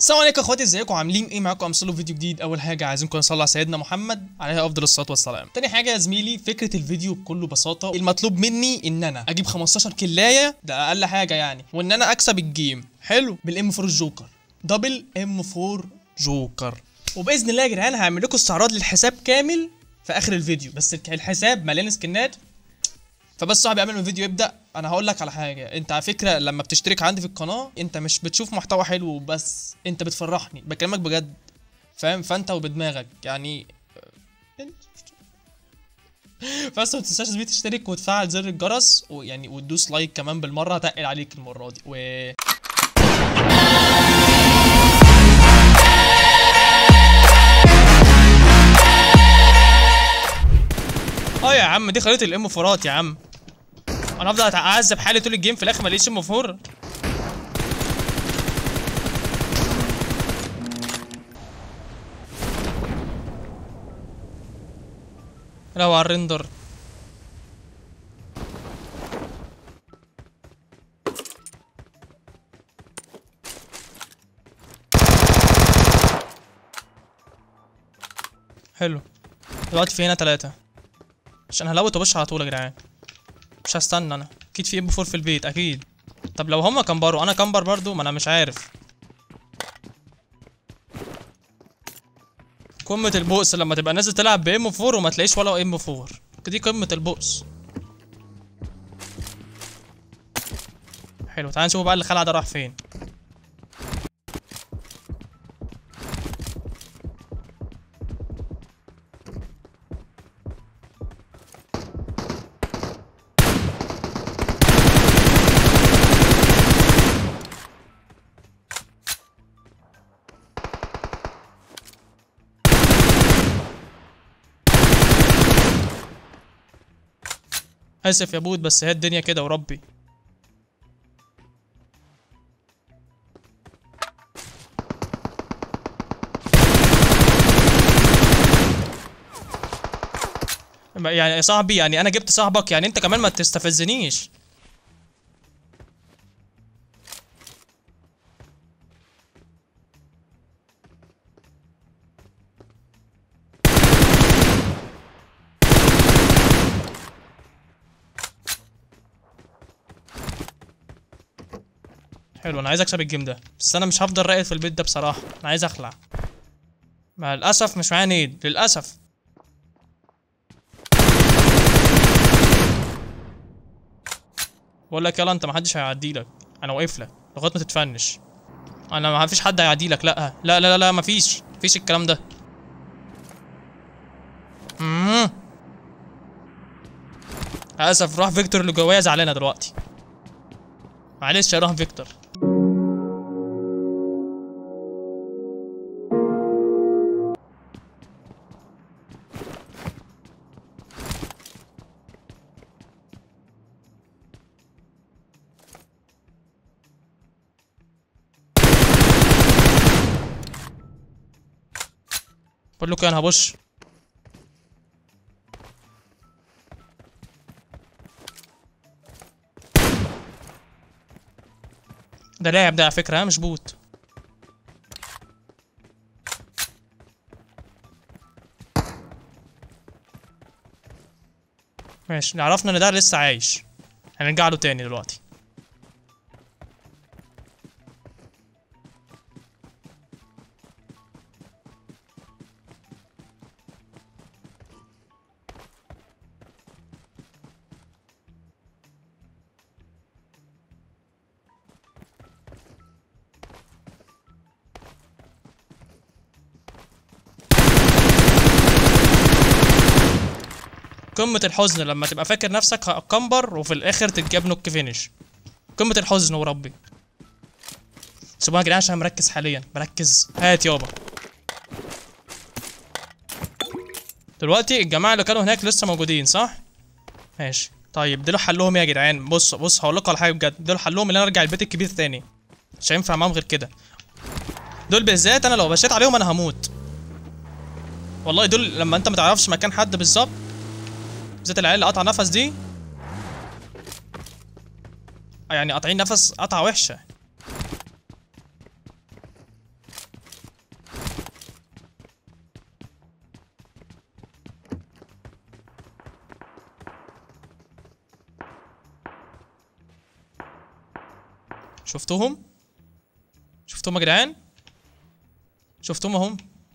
السلام عليكم يا اخواتي ازيكم عاملين ايه معاكم امثله فيديو جديد اول حاجه عايزينكم نصلي على سيدنا محمد عليه افضل الصلاه والسلام تاني حاجه يا زميلي فكره الفيديو بكل بساطه المطلوب مني ان انا اجيب 15 كلايه ده اقل حاجه يعني وان انا اكسب الجيم حلو بالام 4 الجوكر دبل ام 4 جوكر وباذن الله يا جدعان هعمل لكم استعراض للحساب كامل في اخر الفيديو بس الحساب مليان سكنات فبس صاحبي قبل ما الفيديو يبدا انا هقول لك على حاجه انت على فكره لما بتشترك عندي في القناه انت مش بتشوف محتوى حلو بس انت بتفرحني بكلمك بجد فاهم فانت وبدماغك يعني بس ما تنساش زميلي تشترك وتفعل زر الجرس ويعني وتدوس لايك كمان بالمره هتقل عليك المره دي و اه يا عم دي خريطه الام فورات يا عم انا افضل اعذب حالي طول الجيم في الاخر ما الاقيش ام فور لو على الريندر حلو دلوقتي في هنا تلاتة عشان هلوت وبش على طول يا جدعان مش هستنى انا اكيد في ام 4 في البيت اكيد طب لو هما كمبروا انا كمبر برضو ما انا مش عارف قمة البؤس لما تبقى نازل تلعب بام 4 وما تلاقيش ولا ام 4 دي قمة البؤس حلو تعال نشوف بقى اللي خلع ده راح فين اسف يا بود بس هي الدنيا كده وربي يعني يا صاحبي يعني انا جبت صاحبك يعني انت كمان ما تستفزنيش حلو انا عايز اكسب الجيم ده بس انا مش هفضل راقد في البيت ده بصراحه انا عايز اخلع مع الاسف مش معايا نيد للاسف بقول لك يلا انت محدش هيعدي لك انا واقف لك لغايه ما تتفنش انا ما فيش حد هيعدي لك لا لا لا لا مفيش مفيش الكلام ده امم للاسف روح فيكتور اللي جوايا زعلانه دلوقتي معلش يا روح فيكتور بقول لكم انا هبش ده لاعب ده على فكرة ها مش بوت ماشي عرفنا ان ده لسه عايش هنرجع له تاني دلوقتي قمة الحزن لما تبقى فاكر نفسك هتكمبر وفي الآخر تتجاب نوك فينش قمة الحزن وربي سيبوها يا جدعان عشان مركز حاليا مركز هات يابا دلوقتي الجماعة اللي كانوا هناك لسه موجودين صح؟ ماشي طيب دول حلهم ايه يا جدعان بص بص هقول لكم على حاجة بجد دول حلهم ان انا ارجع البيت الكبير تاني مش هينفع معاهم غير كده دول بالذات انا لو بشيت عليهم انا هموت والله دول لما انت متعرفش مكان حد بالظبط بالذات العيال اللي قطع نفس دي يعني قاطعين نفس قطعة وحشة شفتهم شفتهم يا جدعان شفتهم اهم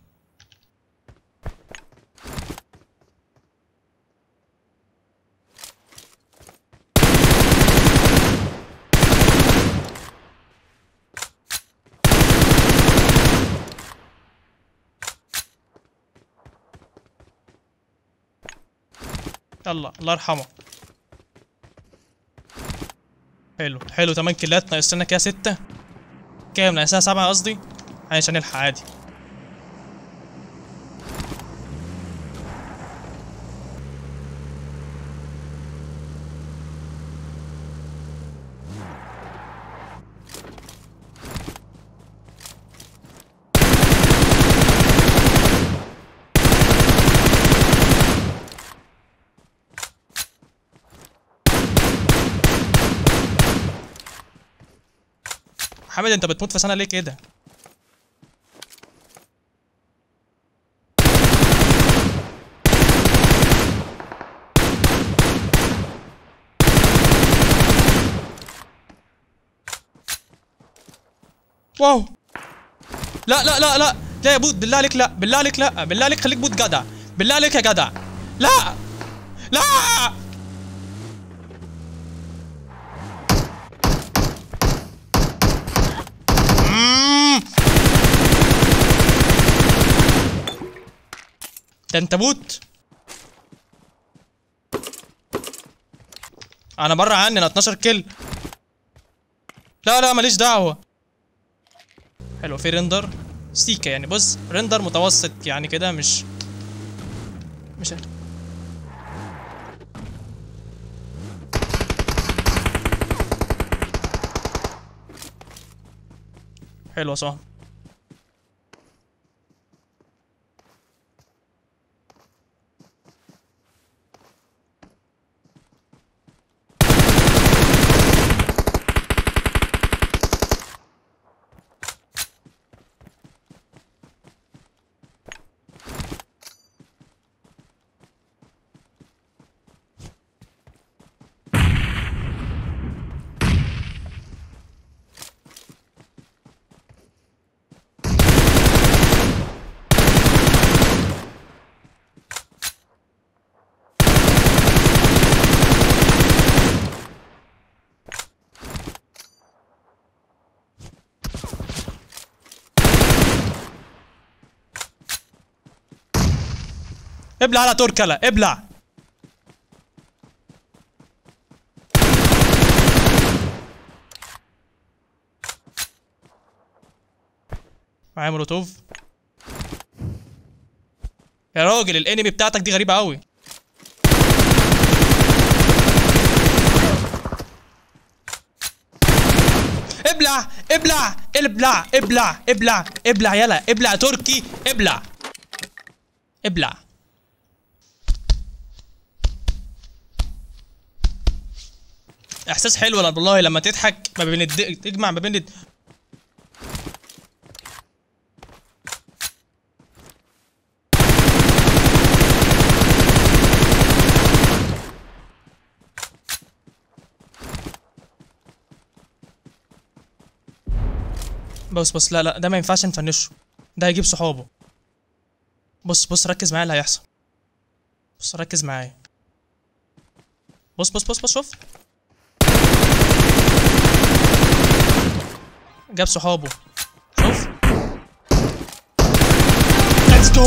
يلا الله يرحمه حلو حلو تمن كيلات ناقص لنا كده ستة كام ناقصها سبعة قصدي عشان نلحق عادي حامد انت بتموت في سنة ليه كده واو لا لا لا لا لا يا بود بالله عليك لا بالله عليك لا بالله عليك خليك بود جدع بالله عليك يا جدع لا لا مم. ده انت بوت انا بره عني انا 12 كيل لا لا ماليش دعوه حلو في ريندر سيكا يعني بص ريندر متوسط يعني كده مش مش حلو صح ابلع على تركلا ابلع معايا مولوتوف يا راجل الانمي بتاعتك دي غريبة قوي ابلع ابلع ابلع ابلع ابلع ابلع يلا ابلع يا تركي ابلع ابلع احساس حلو والله لما تضحك ما بين الد... تجمع ما بين الد... بص بص لا لا ده ما ينفعش نفنشه ده هيجيب صحابه بص بص ركز معايا اللي هيحصل بص ركز معايا بص بص بص بص شوف جاب صحابه شوف ليتس جو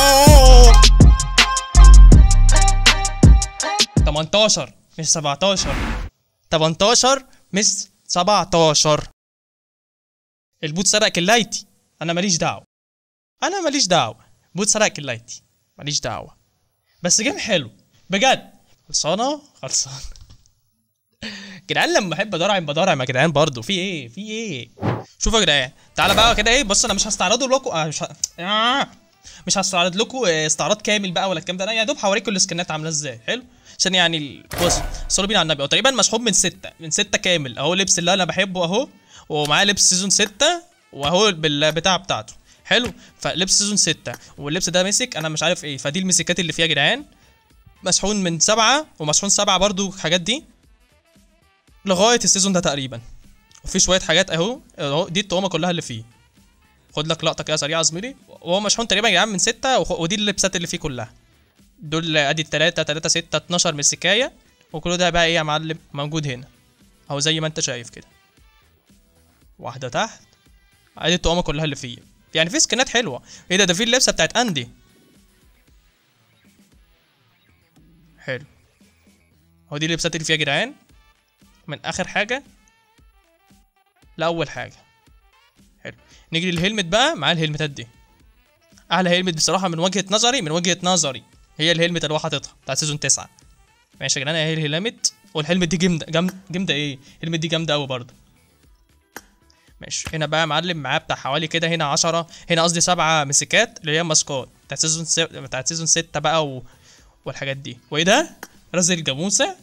18 مش 17 18 مش 17 البوت سرق كلايتي انا ماليش دعوه انا ماليش دعوه بوت سرق كلايتي ماليش دعوه بس جيم حلو بجد خلصانه خلصانه جدعان لما احب ادرعم بدرعم يا جدعان برضه في ايه في ايه شوفوا يا جدعان تعالى بقى كده ايه بص انا مش هستعرضه لكم آه مش ه... آه. مش هستعرض لكم آه، استعراض كامل بقى ولا الكلام ده انا يا دوب هوريكم السكنات عامله ازاي حلو عشان يعني ال- بص صلوا بينا على النبي هو تقريبا مسحوب من ستة من ستة كامل اهو لبس اللي انا بحبه اهو ومعاه لبس سيزون ستة واهو بالبتاع بتاعته حلو فلبس سيزون ستة واللبس ده مسك انا مش عارف ايه فدي المسكات اللي فيها يا جدعان مسحون من سبعة ومسحون سبعة برضو الحاجات دي لغاية السيزون ده تقريبا وفي شويه حاجات اهو اهو دي التقومه كلها اللي فيه خد لك لقطه كده سريعه يا زميلي وهو مشحون تقريبا يا جدعان من ستة وخ- ودي اللبسات اللي فيه كلها دول ادي التلاتة تلاتة ستة 12 مسكاية وكل ده بقى ايه يا معلم موجود هنا اهو زي ما انت شايف كده واحدة تحت ادي التقومة كلها اللي فيه يعني في سكنات حلوة ايه ده ده في اللبسة بتاعت اندي حلو هو دي اللبسات اللي فيها يا جدعان من اخر حاجة لاول حاجة حلو نيجي للهلمت بقى مع الهلمتات دي اعلى هيلمت بصراحه من وجهه نظري من وجهه نظري هي الهيلمت اللي هو حاططها بتاعت سيزون 9 ماشي يا جدعان هي الهيلمت والهيلمت دي جامده جامده جامده ايه الهيلمت دي جامده قوي برضه ماشي هنا بقى يا معلم معاه بتاع حوالي كده هنا 10 هنا قصدي سبعة مسكات اللي هي ماسكات بتاعت سيزون س... بتاعت سيزون 6 بقى و... والحاجات دي وايه ده رزل جاموسه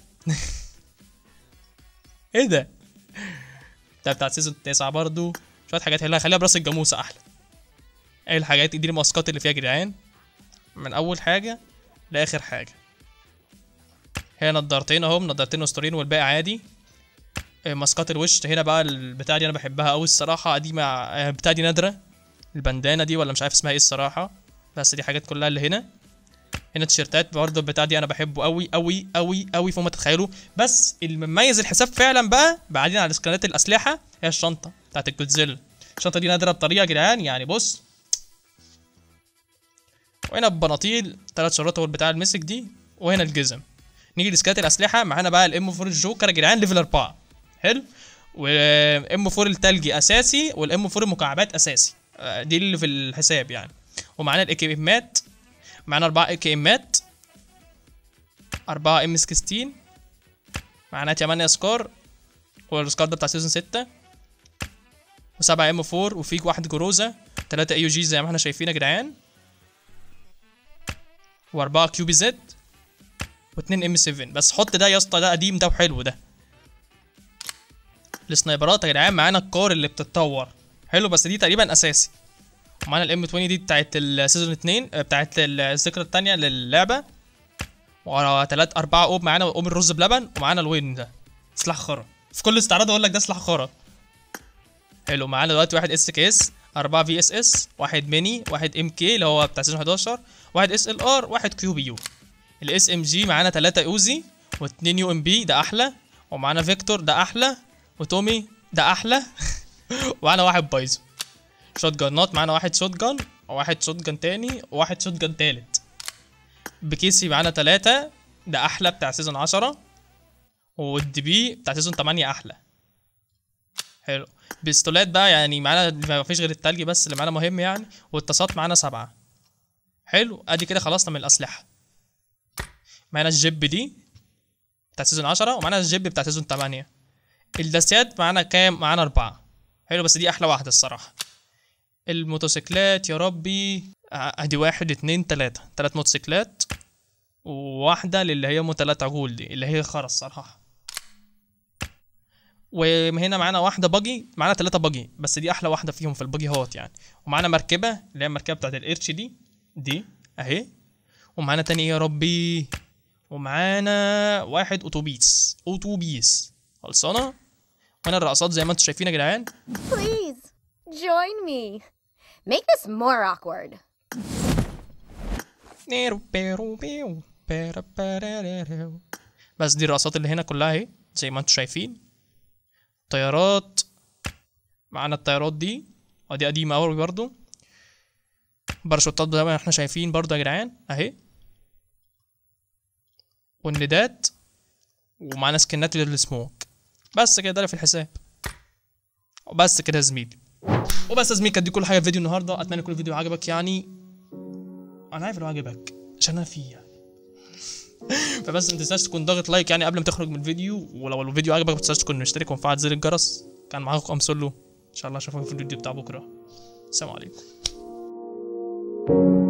ايه ده ده بتاعت سيزون 9 برضه شويه حاجات هنا خليها براس الجاموسه احلى ايه الحاجات دي الماسكات اللي فيها يا جدعان من اول حاجه لاخر حاجه هي نضارتين اهم نضارتين اسطورين والباقي عادي إيه، ماسكات الوش هنا بقى البتاع دي انا بحبها قوي الصراحه دي مع آه، البتاع دي نادره البندانه دي ولا مش عارف اسمها ايه الصراحه بس دي حاجات كلها اللي هنا هنا التيشيرتات برضه البتاع دي انا بحبه قوي قوي قوي قوي فوق ما تتخيلوا بس المميز الحساب فعلا بقى بعدين على سكانات الاسلحه هي الشنطه بتاعت الجودزيلا الشنطه دي نادره بطريقه يا جدعان يعني بص وهنا البناطيل ثلاث شراط هو بتاع المسك دي وهنا الجزم نيجي لسكات الاسلحه معانا بقى الام 4 الجوكر يا جدعان ليفل 4 حلو والام 4 التلجي اساسي والام 4 المكعبات اساسي آه، دي اللي في الحساب يعني ومعانا الاي امات معانا اربعه اي امات اربعه ام 16 معانا 8 سكار والسكار ده بتاع سيزون 6 وسبعة ام 4 وفيك واحد جروزة تلاتة اي جي زي ما احنا شايفين يا جدعان واربعة كيو بي زد واتنين ام 7 بس حط ده يا اسطى ده قديم ده وحلو ده السنايبرات يا جدعان معانا الكار اللي بتتطور حلو بس دي تقريبا اساسي ومعانا الام 20 دي بتاعت السيزون 2 آه، بتاعت الذكرى التانية للعبة وتلات أربعة أوب معانا أوب الرز بلبن ومعانا الوين ده سلاح خرا في كل استعراض أقول لك ده سلاح خرا حلو معانا دلوقتي واحد اس كي اس أربعة في اس اس واحد ميني واحد ام كي اللي هو بتاع سيزون 11 واحد اس ال ار واحد كيو بي يو الاس ام جي معانا تلاتة اوزي واتنين يو ام بي ده احلى ومعانا فيكتور ده احلى وتومي ده احلى ومعانا واحد بايزو شوت جانات معانا واحد شوت جان وواحد شوت جان تاني وواحد شوت جان تالت بكيسي معانا تلاتة ده احلى بتاع سيزون عشرة والدي بي بتاع سيزون تمانية احلى حلو بيستولات بقى يعني معانا ما فيش غير التلجي بس اللي معانا مهم يعني والتصات معانا سبعة حلو ادي كده خلصنا من الاسلحة معانا الجيب دي بتاع سيزون عشرة ومعانا الجيب بتاع سيزون تمانية الداسيات معانا كام معانا أربعة حلو بس دي أحلى واحدة الصراحة الموتوسيكلات يا ربي آه، ادي واحد اتنين تلاتة تلات موتوسيكلات وواحدة للي هي ام تلات عجول دي اللي هي خرا الصراحة وهنا معانا واحدة باجي معانا تلاتة باجي بس دي أحلى واحدة فيهم في الباجي هوت يعني ومعانا مركبة اللي هي المركبة بتاعت القرش دي دي أهي ومعانا تاني إيه يا ربي ومعانا واحد أتوبيس أتوبيس خلصانة وهنا الرقصات زي ما انتوا شايفين يا جدعان Please, join me. Make this more awkward. نيرو بيرو بيو بيرا بيرارارو. بس دي الرقصات اللي هنا كلها اهي زي ما انتوا شايفين طيارات معانا الطيارات دي ودي قديمة أوي برضو باراشوتات زي ما احنا شايفين برضو يا جدعان اهي والندات ومعانا سكنات للسموك بس كده ده اللي في الحساب وبس كده يا زميلي وبس يا زميلي كانت دي كل حاجه في فيديو النهارده اتمنى يكون الفيديو عجبك يعني انا عارف انه عجبك عشان انا فيه يعني فبس ما تنساش تكون ضاغط لايك يعني قبل ما تخرج من الفيديو ولو الفيديو عجبك ما تنساش تكون مشترك ومفعل زر الجرس كان معاكم امسولو ان شاء الله اشوفكم في الفيديو بتاع بكره السلام عليكم